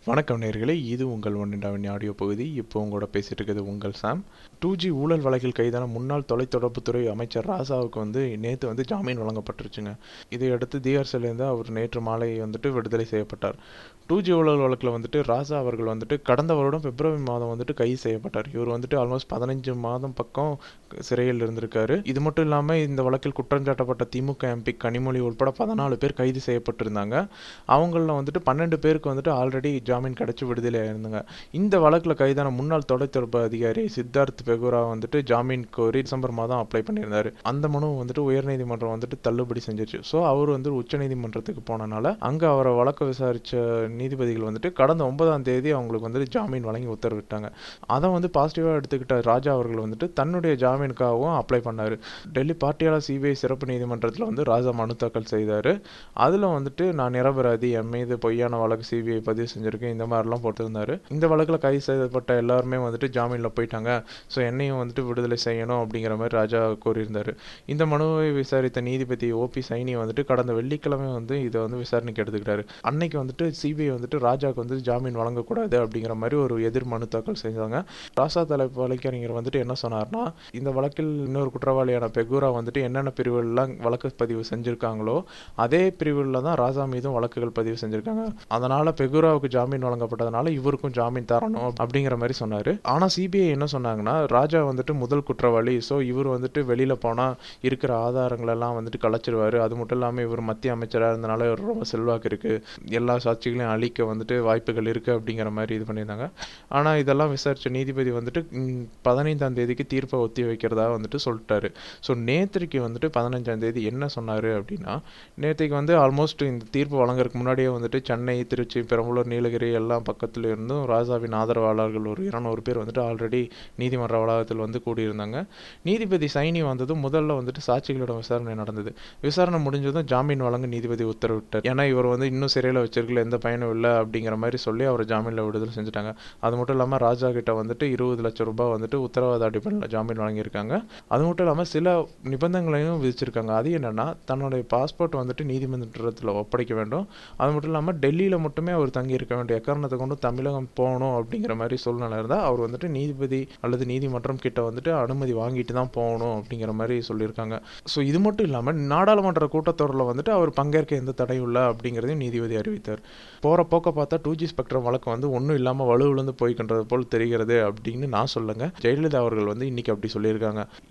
வணக்கம் நேர்களே இது உங்கள் ஒன்றிண்டாவின் ஆடியோ பகுதி இப்போ உங்களோட பேசிட்டு இருக்கிறது உங்கள் சாம் டூ ஜி ஊழல் வழக்கில் கைதான முன்னாள் தொலைத்தொடர்புத்துறை அமைச்சர் ராசாவுக்கு வந்து நேற்று வந்து ஜாமீன் வழங்கப்பட்டுருச்சுங்க இதையடுத்து டிஆர்சிலேருந்து அவர் நேற்று மாலை வந்துட்டு விடுதலை செய்யப்பட்டார் டூ ஜி ஊழல் வழக்கில் வந்துட்டு ராசா அவர்கள் வந்துட்டு கடந்த வருடம் பிப்ரவரி மாதம் வந்துட்டு கைது செய்யப்பட்டார் இவர் வந்துட்டு ஆல்மோஸ்ட் பதினஞ்சு மாதம் பக்கம் சிறையில் இருந்திருக்காரு இது மட்டும் இல்லாமல் இந்த வழக்கில் குற்றம் சாட்டப்பட்ட திமுக எம்பி கனிமொழி உட்பட பதினாலு பேர் கைது செய்யப்பட்டிருந்தாங்க அவங்களில் வந்துட்டு பன்னெண்டு பேருக்கு வந்துட்டு ஆல்ரெடி ஜாமீன் கிடைச்சி விடுதலை ஆயிருந்தாங்க இந்த வழக்கில் கைதான முன்னாள் தொலைத்தொடர்பு அதிகாரி சித்தார்த் பெகுரா வந்துட்டு ஜாமீன் கோரி டிசம்பர் மாதம் அப்ளை பண்ணியிருந்தாரு அந்த மனு வந்துட்டு உயர்நீதிமன்றம் வந்துட்டு தள்ளுபடி செஞ்சிருச்சு ஸோ அவர் வந்து உச்சநீதிமன்றத்துக்கு போனனால அங்கே அவரை வழக்கு விசாரித்த நீதிபதிகள் வந்துட்டு கடந்த ஒன்பதாம் தேதி அவங்களுக்கு வந்துட்டு ஜாமீன் வழங்கி உத்தரவிட்டாங்க அதை வந்து பாசிட்டிவாக எடுத்துக்கிட்ட ராஜா அவர்கள் வந்துட்டு தன்னுடைய ஜாமீனுக்காகவும் அப்ளை பண்ணார் டெல்லி பாட்டியாலா சிபிஐ சிறப்பு நீதிமன்றத்தில் வந்து ராஜா மனு தாக்கல் செய்தார் அதில் வந்துட்டு நான் நிரபராதி என் மீது பொய்யான வழக்கு சிபிஐ பதிவு செஞ்சுருக்கேன் இந்த மாதிரிலாம் போட்டிருந்தாரு இந்த வழக்கில் கைது செய்யப்பட்ட எல்லாருமே வந்துட்டு ஜாமீனில் போயிட்டாங்க ஸோ என்னையும் வந்துட்டு விடுதலை செய்யணும் அப்படிங்கிற மாதிரி ராஜா கோரியிருந்தார் இந்த மனுவை விசாரித்த நீதிபதி ஓபி சைனி வந்துட்டு கடந்த வெள்ளிக்கிழமை வந்து இதை வந்து விசாரணைக்கு எடுத்துக்கிட்டாரு அன்னைக்கு வந்துட்டு சிபிஐ வந்துட்டு ராஜாவுக்கு வந்து ஜாமீன் வழங்கக்கூடாது அப்படிங்கிற மாதிரி ஒரு எதிர் மனு தாக்கல் செஞ்சாங்க ராசா தலை வழக்கறிஞர் வந்துட்டு என்ன சொன்னார்னா இந்த வழக்கில் இன்னொரு குற்றவாளியான பெகுரா வந்துட்டு என்னென்ன பிரிவுகள்லாம் வழக்கு பதிவு செஞ்சுருக்காங்களோ அதே பிரிவுகளில் தான் ராஜா மீதும் வழக்குகள் பதிவு செஞ்சுருக்காங்க அதனால் பெகுராவுக்கு ஜாமீன் வழங்கப்பட்டதுனால இவருக்கும் ஜாமீன் தரணும் அப்படிங்கிற மாதிரி சொன்னார் ஆனால் சிபிஐ என்ன சொன்னாங்கன்னா ராஜா வந்துட்டு முதல் குற்றவாளி ஸோ இவர் வந்துட்டு வெளியில் போனால் இருக்கிற ஆதாரங்களெல்லாம் வந்துட்டு கலைச்சிருவார் அது மட்டும் இல்லாமல் இவர் மத்திய அமைச்சராக இருந்தனால இவர் ரொம்ப செல்வாக்கு இருக்குது எல்லா சாட்சிகளையும் அழிக்க வந்துட்டு வாய்ப்புகள் இருக்குது அப்படிங்கிற மாதிரி இது பண்ணியிருந்தாங்க ஆனால் இதெல்லாம் விசாரித்த நீதிபதி வந்துட்டு ம், பதினைந்தாம் தேதிக்கு தீர்ப்பை ஒத்தி வைக்கிறதா வந்துட்டு சொல்லிட்டாரு ஸோ நேற்றுக்கு வந்துட்டு பதினஞ்சாம் தேதி என்ன சொன்னார் அப்படின்னா நேற்றுக்கு வந்து ஆல்மோஸ்ட் இந்த தீர்ப்பு வழங்குறதுக்கு முன்னாடியே வந்துட்டு சென்னை திருச்சி பெரம்பலூர் நீலகிரி எல்லாம் பக்கத்துல இருந்தும் ராஜாவின் ஆதரவாளர்கள் ஒரு இருநூறு பேர் வந்துட்டு ஆல்ரெடி நீதிமன்ற வளாகத்தில் வந்து கூடியிருந்தாங்க நீதிபதி சைனி வந்ததும் முதல்ல வந்துட்டு சாட்சிகளோட விசாரணை நடந்தது விசாரணை முடிஞ்சதும் ஜாமீன் வழங்க நீதிபதி உத்தரவிட்டார் ஏன்னா இவர் வந்து இன்னும் சிறையில் வச்சிருக்கல எந்த பயனும் இல்லை அப்படிங்கிற மாதிரி சொல்லி அவரை ஜாமீனில் விடுதலை செஞ்சுட்டாங்க அது மட்டும் இல்லாமல் ராஜா கிட்ட வந்துட்டு இருபது லட்சம் ரூபாய் வந்துட்டு உத்தரவாத அடிப்படையில் ஜாமீன் வழங்கியிருக்காங்க அது மட்டும் இல்லாமல் சில நிபந்தனைகளையும் விதிச்சிருக்காங்க அது என்னன்னா தன்னுடைய பாஸ்போர்ட் வந்துட்டு நீதிமன்றத்தில் ஒப்படைக்க வேண்டும் அது மட்டும் இல்லாமல் டெல்லியில் மட்டுமே அவர் தங்கி இருக்க வேண்டிய எக்காரணத்தை கொண்டு தமிழகம் போகணும் அப்படிங்கிற மாதிரி சூழ்நிலை இருந்தால் அவர் வந்துட்டு நீதிபதி அல்லது நீதிமன்றம் கிட்ட வந்துட்டு அனுமதி வாங்கிட்டு தான் போகணும் அப்படிங்கிற மாதிரி சொல்லியிருக்காங்க ஸோ இது மட்டும் இல்லாமல் நாடாளுமன்ற கூட்டத்தொடரில் வந்துட்டு அவர் பங்கேற்க எந்த தடையும் இல்லை அப்படிங்கிறதையும் நீதிபதி அறிவித்தார் போகிற போக்க பார்த்தா டூ ஜி ஸ்பெக்ட்ரம் வழக்கு வந்து ஒன்றும் இல்லாமல் வலுவிழந்து போய்கின்றது போல் தெரிகிறது அப்படின்னு நான் சொல்லுங்க ஜெயலலிதா அவர்கள் வந்து இன்னைக்கு அப்படி சொல்லியிருக்காங்க